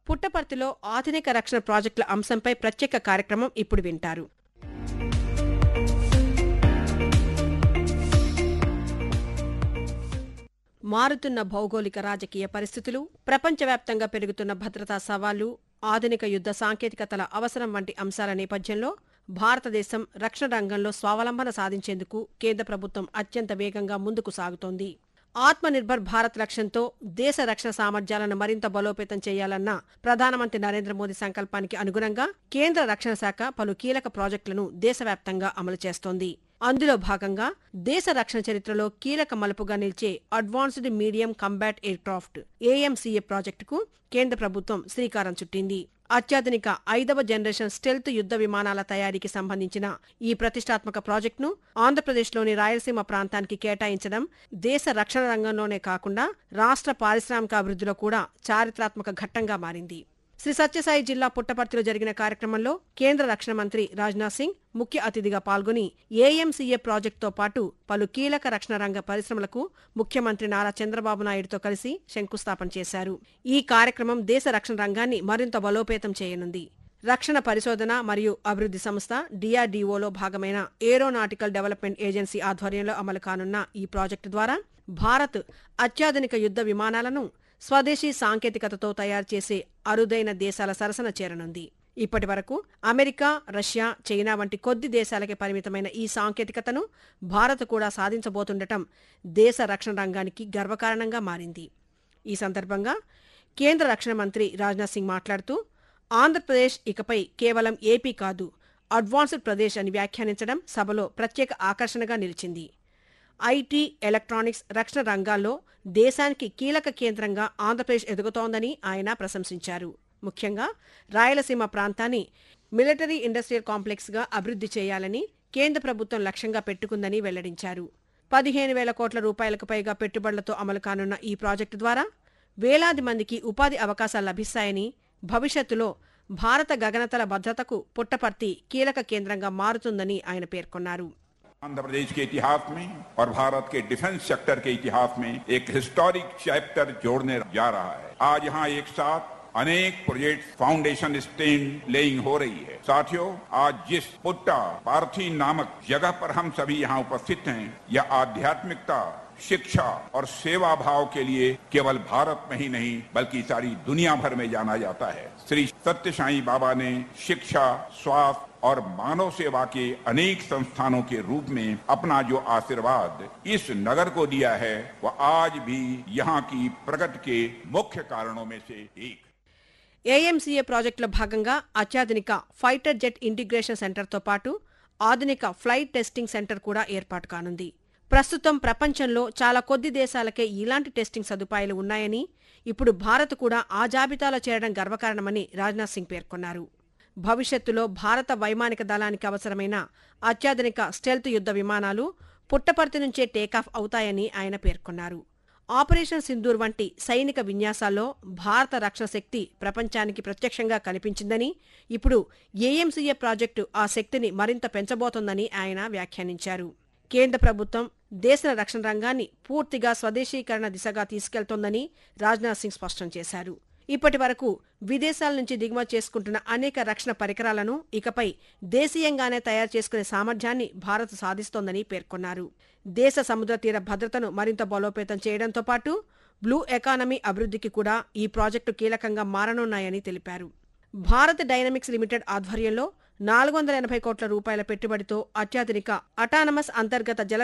పుట్టపర్తిలో ఆధునిక రక్షణ ప్రాజెక్టుల అంశంపై ప్రత్యేక కార్యక్రమం ఇప్పుడు వింటారు మారుతున్న భౌగోళిక రాజకీయ పరిస్థితులు ప్రపంచవ్యాప్తంగా పెరుగుతున్న భద్రతా సవాళ్లు ఆధునిక యుద్ధ సాంకేతికతల అవసరం వంటి అంశాల నేపథ్యంలో భారతదేశం రక్షణ రంగంలో స్వావలంబన సాధించేందుకు కేంద్ర ప్రభుత్వం అత్యంత వేగంగా ముందుకు సాగుతోంది ఆత్మనిర్భర్ భారత్ లక్ష్యంతో దేశ రక్షణ సామర్థ్యాలను మరింత బలోపేతం చేయాలన్న ప్రధానమంత్రి నరేంద్ర మోదీ సంకల్పానికి అనుగుణంగా కేంద్ర రక్షణ శాఖ పలు కీలక ప్రాజెక్టులను దేశవ్యాప్తంగా అమలు చేస్తోంది అందులో భాగంగా దేశ రక్షణ చరిత్రలో కీలక మలుపుగా నిలిచే advanced medium combat aircraft AMCA ప్రాజెక్టుకు కేంద్ర ప్రభుత్వం శ్రీకారం చుట్టింది అత్యాధునిక ఐదవ జనరేషన్ స్టెల్త్ యుద్ధ విమానాల తయారీకి సంబంధించిన ఈ ప్రతిష్టాత్మక ప్రాజెక్టును ఆంధ్రప్రదేశ్లోని రాయలసీమ ప్రాంతానికి కేటాయించడం దేశ రక్షణ రంగంలోనే కాకుండా రాష్ట్ర పారిశ్రామిక అభివృద్ధిలో కూడా చారిత్రాత్మక ఘట్టంగా మారింది శ్రీ సత్యసాయి జిల్లా పుట్టపర్తిలో జరిగిన కార్యక్రమంలో కేంద్ర రక్షణ మంత్రి రాజ్నాథ్ సింగ్ ముఖ్య అతిథిగా పాల్గొని ఏఎంసీఏ ప్రాజెక్టుతో పాటు పలు కీలక రక్షణ రంగ పరిశ్రమలకు ముఖ్యమంత్రి నారా చంద్రబాబు నాయుడుతో కలిసి శంకుస్థాపన చేశారు ఈ కార్యక్రమం దేశ రక్షణ రంగాన్ని మరింత బలోపేతం చేయనుంది రక్షణ పరిశోధన మరియు అభివృద్ధి సంస్థ డిఆర్డీఓలో భాగమైన ఏరోనాటికల్ డెవలప్మెంట్ ఏజెన్సీ ఆధ్వర్యంలో అమలు కానున్న ఈ ప్రాజెక్టు ద్వారా భారత్ అత్యాధునిక యుద్ధ విమానాలను స్వదేశీ సాంకేతికతతో తయారు చేసే అరుదైన దేశాల సరసన చేరనుంది ఇప్పటి వరకు అమెరికా రష్యా చైనా వంటి కొద్ది దేశాలకే పరిమితమైన ఈ సాంకేతికతను భారత్ కూడా సాధించబోతుండటం దేశ రక్షణ రంగానికి గర్వకారణంగా మారింది ఈ సందర్భంగా కేంద్ర రక్షణ మంత్రి రాజ్నాథ్ సింగ్ మాట్లాడుతూ ఆంధ్రప్రదేశ్ ఇకపై కేవలం ఏపీ కాదు అడ్వాన్స్డ్ ప్రదేశ్ అని వ్యాఖ్యానించడం సభలో ప్రత్యేక ఆకర్షణగా నిలిచింది ఐటీ ఎలక్ట్రానిక్స్ రక్షణ రంగాల్లో దేశానికి కీలక కేంద్రంగా ఆంధ్రప్రదేశ్ ఎదుగుతోందని ఆయన ప్రశంసించారు ముఖ్యంగా రాయలసీమ ప్రాంతాన్ని మిలిటరీ ఇండస్ట్రియల్ కాంప్లెక్స్గా అభివృద్ధి చేయాలని కేంద్ర ప్రభుత్వం లక్ష్యంగా పెట్టుకుందని వెల్లడించారు పదిహేను వేల కోట్ల రూపాయలకు పైగా పెట్టుబడులతో అమలు కానున్న ఈ ప్రాజెక్టు ద్వారా వేలాది మందికి ఉపాధి అవకాశాలు లభిస్తాయని భవిష్యత్తులో భారత గగనతల భద్రతకు పుట్టపర్తి కీలక కేంద్రంగా మారుతుందని ఆయన పేర్కొన్నారు आंध्र प्रदेश के इतिहास में और भारत के डिफेंस सेक्टर के इतिहास में एक हिस्टोरिक चैप्टर जोड़ने जा रहा है आज यहाँ एक साथ अनेक प्रोजेक्ट फाउंडेशन स्टेन लेइंग हो रही है साथियों आज जिस पुट्टा पार्थी नामक जगह पर हम सभी यहाँ उपस्थित हैं यह आध्यात्मिकता शिक्षा और सेवा भाव के लिए केवल भारत में ही नहीं बल्कि सारी दुनिया भर में जाना जाता है श्री सत्य साई बाबा ने शिक्षा स्वास्थ्य और मानव सेवा के अनेक संस्थानों के रूप में अपना जो आशीर्वाद इस नगर को दिया है वह आज भी यहाँ की प्रगति के मुख्य कारणों में से एक ఏఎంసీఏ ప్రాజెక్టులో భాగంగా అత్యాధునిక ఫైటర్ జెట్ ఇంటిగ్రేషన్ సెంటర్తో పాటు ఆధునిక ఫ్లైట్ టెస్టింగ్ సెంటర్ కూడా ఏర్పాటు కానుంది ప్రస్తుతం ప్రపంచంలో చాలా కొద్ది దేశాలకే ఇలాంటి టెస్టింగ్ సదుపాయాలు ఉన్నాయని ఇప్పుడు భారత్ కూడా ఆ జాబితాలో చేరడం గర్వకారణమని రాజ్నాథ్ సింగ్ పేర్కొన్నారు భవిష్యత్తులో భారత వైమానిక దళానికి అవసరమైన అత్యాధునిక స్టెల్త్ యుద్ధ విమానాలు పుట్టపర్తి నుంచే టేకాఫ్ అవుతాయని ఆయన పేర్కొన్నారు ఆపరేషన్ సింధూర్ వంటి సైనిక విన్యాసాల్లో భారత రక్షణ శక్తి ప్రపంచానికి ప్రత్యక్షంగా కనిపించిందని ఇప్పుడు ఏఎంసీఏ ప్రాజెక్టు ఆ శక్తిని మరింత పెంచబోతోందని ఆయన వ్యాఖ్యానించారు కేంద్ర ప్రభుత్వం దేశ రక్షణ రంగాన్ని పూర్తిగా స్వదేశీకరణ దిశగా తీసుకెళ్తోందని రాజ్నాథ్ సింగ్ స్పష్టం చేశారు ఇప్పటి వరకు విదేశాల నుంచి దిగుమతి చేసుకుంటున్న అనేక రక్షణ పరికరాలను ఇకపై దేశీయంగానే తయారు చేసుకునే సామర్థ్యాన్ని భారత్ సాధిస్తోందని పేర్కొన్నారు దేశ సముద్ర తీర భద్రతను మరింత బలోపేతం చేయడంతో పాటు బ్లూ ఎకానమీ అభివృద్ధికి కూడా ఈ ప్రాజెక్టు కీలకంగా మారనున్నాయని తెలిపారు భారత్ డైనమిక్స్ లిమిటెడ్ ఆధ్వర్యంలో నాలుగు వందల ఎనభై కోట్ల రూపాయల పెట్టుబడితో అత్యాధునిక అటానమస్ అంతర్గత జల